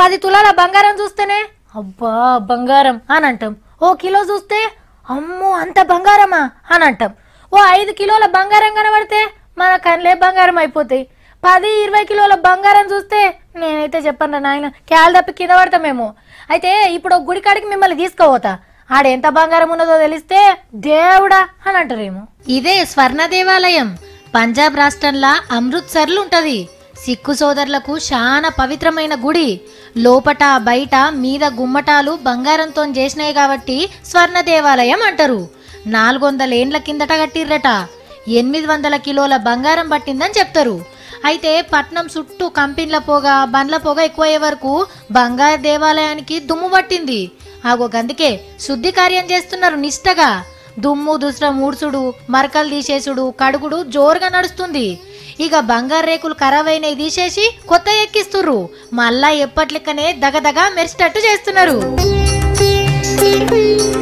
పది తులాల బంగారం చూస్తేనే అబ్బా బంగారం అని అంటాం ఓ కిలో చూస్తే అమ్మో అంత బంగారమా అని అంటాం ఓ ఐదు కిలోల బంగారం కనబడితే మన కళ్ళే బంగారం అయిపోతాయి పది ఇరవై కిలోల బంగారం చూస్తే నేనైతే చెప్పను నాయన క్యాల్ తప్పి కింద పడతామేమో అయితే ఇప్పుడు ఒక గుడి కాడికి మిమ్మల్ని తీసుకుపోతా ఆడ ఎంత బంగారం ఉన్నదో తెలిస్తే దేవుడా అని అంటారేమో ఇదే స్వర్ణ దేవాలయం పంజాబ్ రాష్ట్రంలో అమృత్సర్లు ఉంటది సిక్కు సోదరులకు చాలా పవిత్రమైన గుడి లోపట బయట మీద గుమ్మటాలు బంగారంతో చేసినాయి కాబట్టి స్వర్ణ దేవాలయం అంటారు నాలుగు వందల ఏండ్ల కిందట కట్టిర్రట ఎనిమిది వందల కిలోల బంగారం పట్టిందని చెప్తారు అయితే పట్నం చుట్టూ కంపెనీల పొగ బండ్ల పొగ ఎక్కువయ్యే వరకు బంగారు దేవాలయానికి దుమ్ము పట్టింది ఆగో గందుకే శుద్ధి కార్యం చేస్తున్నారు నిష్టగా దుమ్ము దుసర మూడ్చుడు మరకలు తీసేసుడు కడుగుడు జోరుగా నడుస్తుంది ఇక బంగారు రేకులు ఖరాబ్ అయినవి తీసేసి కొత్త ఎక్కిస్తుర్రు మళ్ళా ఎప్పట్లెక్కనే దగదగా మెరిసేటట్టు చేస్తున్నారు